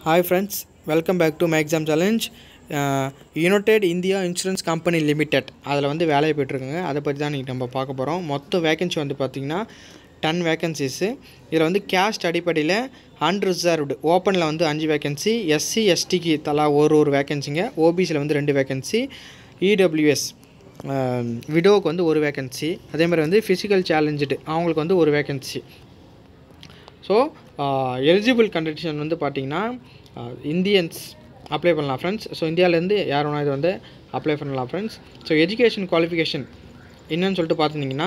hi friends welcome back to my exam challenge United India insurance company limited அதில் வந்து வேலையை போயிட்டுருக்குங்க அதை பற்றி தான் இன்றைக்கி நம்ம பார்க்க போகிறோம் மொத்த வேகன்சி வந்து பார்த்திங்கன்னா டென் வேகன்சிஸு இதில் வந்து கேஸ்ட் அடிப்படையில் அன்ரிசர்வ்டு ஓப்பனில் வந்து அஞ்சு வேகன்சி எஸ்சி எஸ்டிக்கு தலா ஒரு ஒரு வேகன்சிங்க ஓபிசியில் வந்து ரெண்டு வேகன்சி இடபிள்யூஎஸ் விடோவுக்கு வந்து ஒரு வேகன்சி அதே மாதிரி வந்து ஃபிசிக்கல் சேலஞ்சு அவங்களுக்கு வந்து ஒரு வேகன்சி ஸோ எலிஜிபிள் கண்டிஷன் வந்து பார்த்தீங்கன்னா இந்தியன்ஸ் அப்ளை பண்ணலாம் ஃப்ரெண்ட்ஸ் ஸோ இந்தியாவிலேருந்து யார் வேணால் இது வந்து அப்ளை பண்ணலாம் ஃப்ரெண்ட்ஸ் ஸோ எஜுகேஷன் குவாலிஃபிகேஷன் என்னன்னு சொல்லிட்டு பார்த்துட்டிங்கன்னா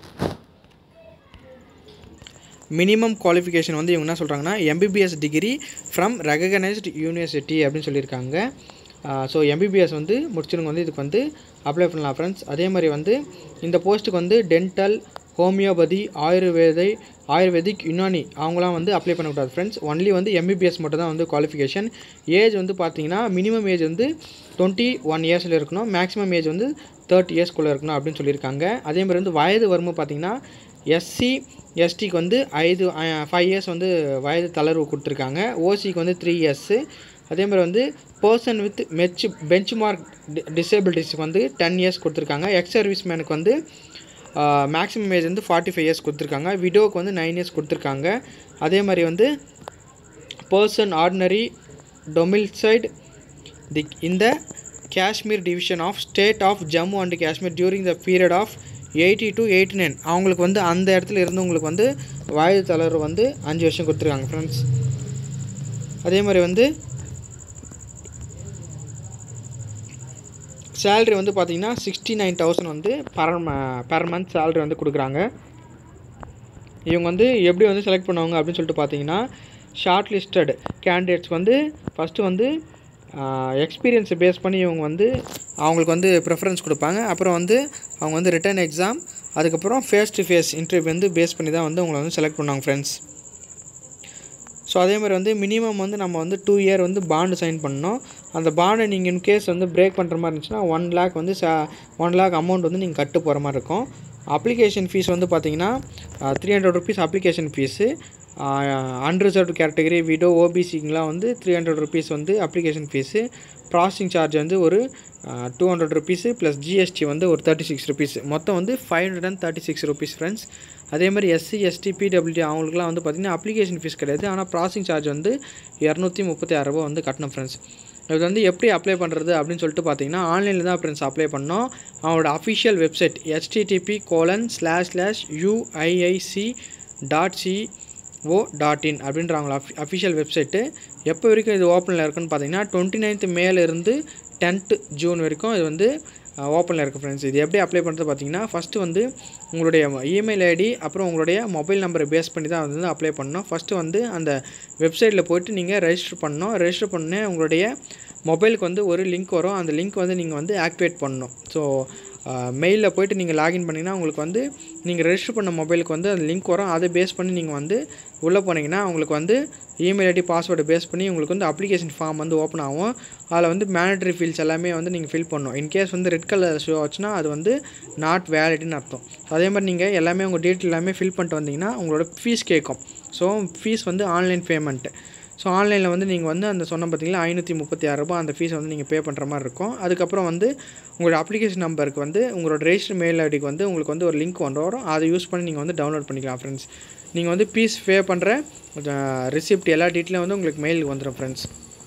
மினிமம் குவாலிஃபிகேஷன் வந்து இவங்க என்ன சொல்கிறாங்கன்னா MBBS degree from recognised university அப்படின்னு சொல்லியிருக்காங்க ஸோ எம்பிபிஎஸ் வந்து முடிச்சிருங்க வந்து இதுக்கு வந்து அப்ளை பண்ணலாம் ஃப்ரெண்ட்ஸ் அதே மாதிரி வந்து இந்த போஸ்ட்டுக்கு வந்து டென்டல் ஹோமியோபதி ஆயுர்வேதை ஆயுர்வேதிக் யுனானி அவங்களாம் வந்து அப்ளை பண்ணக்கூடாது ஃப்ரெண்ட்ஸ் ஒன்லி வந்து எம்பிபிஎஸ் மட்டும் தான் வந்து குவாலிஃபிகேஷன் ஏஜ் வந்து பார்த்தீங்கன்னா மினிமம் ஏஜ் வந்து டுவெண்ட்டி ஒன் இயர்ஸில் இருக்கணும் மேக்ஸிமம் ஏஜ் வந்து தேர்ட்டி இயர்ஸ்க்குள்ளே இருக்கணும் அப்படின்னு சொல்லியிருக்காங்க அதே மாதிரி வந்து வயது வரும்போது பார்த்தீங்கன்னா எஸ்சி எஸ்டிக்கு வந்து ஐదు ஃபைவ் இயர்ஸ் வந்து வயது தளர்வு கொடுத்துருக்காங்க ஓசிக்கு வந்து த்ரீ இயர்ஸு அதே மாதிரி வந்து பர்சன் வித் மெச் பெஞ்ச் மார்க் டிசேபிலிட்டிஸ்க்கு வந்து டென் இயர்ஸ் கொடுத்துருக்காங்க எக்ஸ் சர்வீஸ் மேனுக்கு வந்து மேக்ஸிமம் ஏஜ் வந்து ஃபார்ட்டி ஃபைவ் இயர்ஸ் கொடுத்துருக்காங்க விடோவுக்கு வந்து நைன் இயர்ஸ் கொடுத்துருக்காங்க அதே மாதிரி வந்து பர்சன் ஆர்டினரி டொமில்சைடு தி இந்த Kashmir division of state of Jammu and Kashmir during the period of eighty to eighty nine அவங்களுக்கு வந்து அந்த இடத்துல இருந்தவங்களுக்கு வந்து வயது தளர்வு வந்து அஞ்சு வருஷம் கொடுத்துருக்காங்க ஃப்ரெண்ட்ஸ் அதே மாதிரி வந்து சேல்ரி வந்து பார்த்திங்கன்னா சிக்ஸ்டி நைன் தௌசண்ட் வந்து பர் பர் மந்த் சேல்ரி வந்து கொடுக்குறாங்க இவங்க வந்து எப்படி வந்து செலக்ட் பண்ணுவாங்க அப்படின்னு சொல்லிட்டு பார்த்தீங்கன்னா ஷார்ட் லிஸ்டட் கேண்டிடேட்ஸ்க்கு வந்து ஃபஸ்ட்டு வந்து எக்ஸ்பீரியன்ஸை பேஸ் பண்ணி இவங்க வந்து அவங்களுக்கு வந்து ப்ரிஃபரன்ஸ் கொடுப்பாங்க அப்புறம் வந்து அவங்க வந்து ரிட்டன் எக்ஸாம் அதுக்கப்புறம் ஃபேஸ் டு ஃபேஸ் இன்டர்வியூ வந்து பேஸ் பண்ணி தான் வந்து உங்களை வந்து செலக்ட் பண்ணுவாங்க ஃப்ரெண்ட்ஸ் ஸோ அதே மாதிரி வந்து மினிமம் வந்து நம்ம வந்து டூ இயர் வந்து பாண்டு சைன் பண்ணோம் அந்த பாண்டை நீங்கள் இன்கேஸ் வந்து பிரேக் பண்ணுற மாதிரி இருந்துச்சுன்னா ஒன் லேக் வந்து ச ஒன் லேக் அமௌண்ட் வந்து நீங்கள் கட்டு போகிற மாதிரி இருக்கும் அப்ளிகேஷன் ஃபீஸ் வந்து பார்த்தீங்கன்னா three hundred rupees application fees unreserved category widow ஓபிசிங்கெலாம் வந்து த்ரீ ஹண்ட்ரட் ருபீஸ் வந்து அப்ளிகேஷன் ஃபீஸு ப்ராசஸிங் சார்ஜ் வந்து ஒரு two hundred rupees plus GST வந்து ஒரு தேர்ட்டி சிக்ஸ் ருபீஸ் மொத்தம் வந்து five hundred and thirty six rupees friends அதே மாதிரி எஸ்சி எஸ்டி பிடபிள்யூடி அவங்களுக்குலாம் வந்து பார்த்திங்கன்னா அப்ளிகேஷன் ஃபீஸ் கிடையாது ஆனால் ப்ராசஸிங் சார்ஜ் வந்து இரநூத்தி முப்பத்தி ஆறு ரூபா வந்து கட்டணும் ஃப்ரெண்ட்ஸ் இது வந்து எப்படி அப்ளை பண்ணுறது அப்படின்னு சொல்லிட்டு பார்த்தீங்கன்னா ஆன்லைனில் தான் ஃப்ரெண்ட்ஸ் அப்ளை பண்ணோம் அவங்களோட official website HTTP colon slash slash UIIC dot C O dot in அப்படின்ற அவங்கள அஃபி அஃபிஷியல் வெப்சைட்டு எப்போ வரைக்கும் இது ஓப்பனில் இருக்குன்னு பார்த்தீங்கன்னா டுவெண்ட்டி நைன்த்து மேலேருந்து டென்த்து ஜூன் வரைக்கும் இது வந்து ஓப்பனில் இருக்குது ஃப்ரெண்ட்ஸ் இது எப்படி அப்ளை பண்ணுறது பார்த்தீங்கன்னா ஃபஸ்ட்டு வந்து உங்களுடைய இமெயில் ஐடி அப்புறம் உங்களுடைய மொபைல் நம்பரை பேஸ் பண்ணி தான் வந்து அப்ளை பண்ணணும் ஃபஸ்ட்டு வந்து அந்த வெப்சைட்டில் போய்ட்டு நீங்கள் ரெஜிஸ்டர் பண்ணணும் ரெஜிஸ்டர் பண்ண உங்களுடைய மொபைலுக்கு வந்து ஒரு லிங்க் வரும் அந்த லிங்க் வந்து நீங்கள் வந்து ஆக்டிவேட் பண்ணணும் ஸோ மெயிலில் போய்ட்டு நீங்கள் லாகின் பண்ணிங்கன்னா உங்களுக்கு வந்து நீங்கள் ரெஜிஸ்டர் பண்ண மொபைலுக்கு வந்து அந்த லிங்க் வரும் அதை பேஸ் பண்ணி நீங்கள் வந்து உள்ளே போனீங்கன்னா உங்களுக்கு வந்து இமெயில் ஐடி பாஸ்வேர்டு பேஸ் பண்ணி உங்களுக்கு வந்து அப்ளிகேஷன் ஃபார்ம் வந்து ஓப்பன் ஆகும் அதில் வந்து மேண்டட்ரி ஃபீல்ஸ் எல்லாமே வந்து நீங்கள் ஃபில் பண்ணணும் இன்கேஸ் வந்து ரெட் கலர் ஷோ ஆச்சுன்னா அது வந்து நாட் வேலிட்னு அர்த்தம் அதே மாதிரி நீங்கள் எல்லாமே உங்கள் டீட்டெயில் எல்லாமே ஃபில் பண்ணிட்டு வந்தீங்கன்னா உங்களோட ஃபீஸ் கேட்கும் ஸோ ஃபீஸ் வந்து ஆன்லைன் பேமெண்ட்டு ஸோ ஆன்லைனில் வந்து நீங்கள் வந்து அந்த சொன்ன பார்த்தீங்களா ஐநூற்றி முப்பத்தி ஆறு ரூபா அந்த ஃபீஸை வந்து நீங்கள் பே பண்ணுற மாதிரி இருக்கும் அதுக்கப்புறம் வந்து உங்களோட அப்ளிகேஷன் நம்பருக்கு வந்து உங்களோட ரெஜிஸ்டர் மெயில் ஐடிக்கு வந்து உங்களுக்கு வந்து ஒரு லிங்க் கொண்டு வரும் அதை யூஸ் பண்ணி நீங்கள் வந்து டவுன்லோட் பண்ணிக்கலாம் ஃப்ரெண்ட்ஸ் நீங்கள் வந்து ஃபீஸ் பே பண்ணுற ரிசிப்ட் எல்லா டீட்டெயிலும் வந்து உங்களுக்கு மெயிலுக்கு வந்துடும் ஃப்ரெண்ட்ஸ்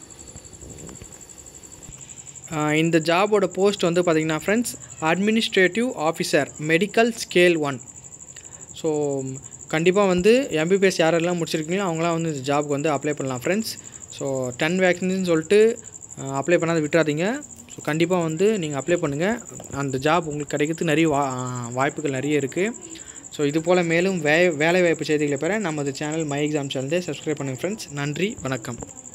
இந்த ஜாபோட போஸ்ட் வந்து பார்த்திங்கன்னா friends administrative officer medical scale one so கண்டிப்பாக வந்து எம்பிபிஎஸ் யாரெல்லாம் முடிச்சிருக்கீங்களோ அவங்களாம் வந்து இந்த ஜாப்க்கு வந்து அப்ளை பண்ணலாம் ஃப்ரெண்ட்ஸ் ஸோ டென் வேக்சின்னு சொல்லிட்டு அப்ளை பண்ணாத விட்டுறாதீங்க ஸோ கண்டிப்பாக வந்து நீங்கள் அப்ளை பண்ணுங்கள் அந்த ஜாப் உங்களுக்கு கிடைக்கிறதுக்கு நிறைய வா வாய்ப்புகள் நிறைய இருக்குது ஸோ இது போல் மேலும் வே வேலைவாய்ப்பு செய்திகளை பெற நமது சேனல் மை எக்ஸாம் சேனலை சப்ஸ்கிரைப் பண்ணுங்கள் ஃப்ரெண்ட்ஸ் நன்றி வணக்கம்